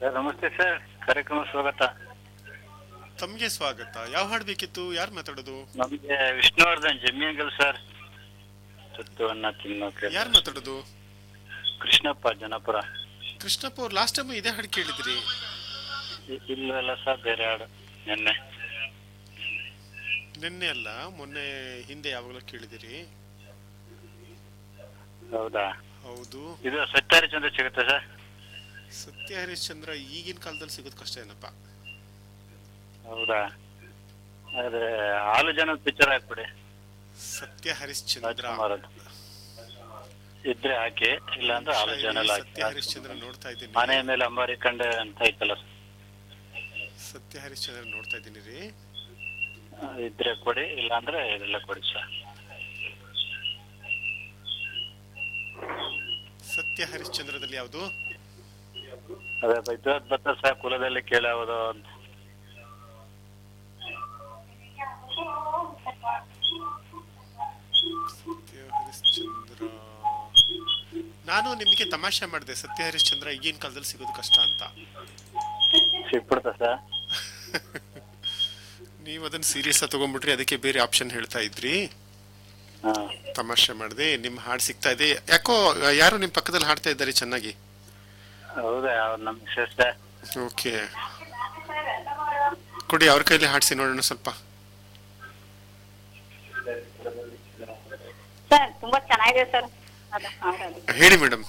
Sir ನಮಸ್ತೆ sir ಕಾರ್ಯಕ್ರಮ ಸ್ವಾಗತ ತಮಗೆ ಸ್ವಾಗತ ಯಾವ ಹಾಡು ಬೇಕಿತ್ತು ಯಾರು ಮಾತಾಡೋದು ನಮಗೆ ವಿಷ್ಣುವರ್ಧನ್ ಜಮ್ಮಿಯಂಗಲ್ ಸರ್ ತುತ್ತುವನ್ನ ತಿನ್ನೋಕೆ ಯಾರು ಮಾತಾಡೋದು ಕೃಷ್ಣಪ್ಪ ಜನಪುರ ಕೃಷ್ಣಪ್ಪ ಅವ್ರು ಲಾಸ್ಟ್ ಟೈಮ್ ಇದೇ ಹಾಡು ಕೇಳಿದ್ರಿ ಇ- ಇಲ್ಲಲ್ಲ ಸರ್ ಬೇರೆ ಹಾಡು ನಿನ್ನೆ ನಿನ್ನೆ ಅಲ್ಲ ಮೊನ್ನೆ ಹಿಂದೆ ಯಾವಾಗಲೂ ಕೇಳಿದಿರಿ ಹೌದಾ ಹೌದು ಇದು ಸತ್ಯಹರಿಚಂದ್ರ ಸಿಗುತ್ತೆ ಸರ್ ಸತ್ಯ ಹರಿಶ್ಚಂದ್ರ ಈಗಿನ ಕಾಲದಲ್ಲಿ ಸಿಗೋದು ಕಷ್ಟ ಏನಪ್ಪ ಹೌದಾ ಅದೇ ಹಾಲು ಜನದ ಪಿಕ್ಚರ್ ಹಾಕ್ಬಿಡಿ ಸತ್ಯ ಹರಿಶ್ಚಂದ್ರ ರಾಜ್ಕುಮಾರ್ ಅದು. ಇದ್ರೆ ಹಾಕಿ ಇಲ್ಲ ಅಂದ್ರೆ ಹಾಲು ಜನ ಸತ್ಯ ಹರಿಶ್ಚಂದ್ರ ನೋಡ್ತಾ ಇದ್ದೀನಿ ಮನೆ ಮೇಲೆ ಅಂಬಾರಿ ಕಂಡೆ ಅಂತ ಐತಲ್ಲ ಸರ್. ಸತ್ಯ ಹರಿಶ್ಚಂದ್ರ ನೋಡ್ತಾ ಇದ್ದೀನಿ ರೀ ಆ, ಇದ್ರೆ ಕೊಡಿ ಇಲ್ಲ ಅಂದ್ರೆ ಇದೆಲ್ಲ ಕೊಡಿ ಸರ್ ಸತ್ಯ ಹರಿಶ್ಚಂದ್ರದಲ್ಲಿ ಯಾವುದು ಅದೇ ಬೈದ್ವಾದ್ ಬತ್ತ ಸರ್ ಕುಲದಲ್ಲಿ ಕೇಳಾವುದು ಅಂತ ಸತ್ಯ ಹರಿಶ್ಚಂದ್ರ ನಾನು ನಿಮಗೆ ತಮಾಷೆ ಮಾಡಿದೆ ಸತ್ಯ ಹರಿಶ್ಚಂದ್ರ ಈಗಿನ ಕಾಲದಲ್ಲಿ ಸಿಗೋದು ಕಷ್ಟ ಅಂತ ಸಿಕ್ಬಿಡ್ತ ಸರ್ ನೀವು ಅದನ್ನ ಸೀರಿಯಸ್ ಆಗಿ ತಗೊಂಡ್ಬಿಟ್ರಿ ಅದಕ್ಕೆ ಬೇರೆ ಆಪ್ಷನ್ ಹೇಳ್ತಾ ಇದ್ರಿ ಹಾ ತಮಾಷೆ ಮಾಡಿದೆ ನಿಮ್ಮ ಹಾಡು ಸಿಗ್ತಾ ಇದೆ ಯಾಕೋ ಯಾರು ನಿಮ್ಮ ಪಕ್ಕದಲ್ಲಿ ಹಾಡ್ತಾ ಇದ್ದಾರೆ ಚೆನ್ನಾಗಿ ಹೌದಾ ಅವ್ರು ನಮ್ ಮಿಸ್ಸೆಸ್ ಓಕೆ ಕೊಡಿ ಅವ್ರ ಕೈಲಿ ಹಾಡಿಸಿ ನೋಡೋಣ ಸ್ವಲ್ಪ ಸರ್ ತುಂಬಾ ಚೆನ್ನಾಗಿದೆ ಸರ್ ಅದು ಹಾಡೋದು ಹೇಳಿ ಮೇಡಮ್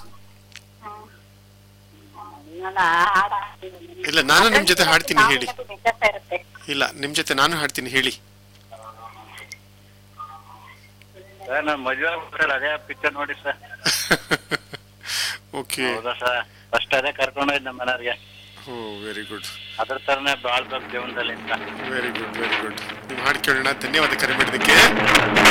ನಾನು ಹಾಡ ಹಾಡ್ತಿದ್ದೀನಿ. ಇಲ್ಲ ನಾನು ನಿಮ್ ಜೊತೆ ಹಾಡ್ತೀನಿ ಹೇಳಿ ನಾವು ವ್ಯತ್ಯಾಸ ಇರುತ್ತೆ ಇಲ್ಲ ನಿಮ್ ಜೊತೆ ನಾನು ಹಾಡ್ತೀನಿ ಹೇಳಿ ಸರ್ ನಾನ್ ಮದ್ವೆ ಆಗ್ಬಿಟ್ರಲ್ಲ ಅದೇ ಪಿಕ್ಚರ್ ನೋಡಿ ಸರ್ ಓಕೆ ಹೌದಾ ಸರ್ ಫಸ್ಟ್ ಅದೇ ಕರ್ಕೊಂಡೋಯ್ತು ನಮ್ಮ ಮನೆಯವ್ರಿಗೆ ಓ ವೆರಿ ಗುಡ್ ಅದ್ರ ತರನೇ ಬಾಳ್ಬೇಕು ಜೀವನದಲ್ಲಿ ಅಂತ ವೆರಿ ಗುಡ್ ವೆರಿ ಗುಡ್ ನೀವು ಹಾಡು ಕೇಳೋಣ ಧನ್ಯವಾದ ಕರೆ ಮಾಡಿದ್ದಕ್ಕೆ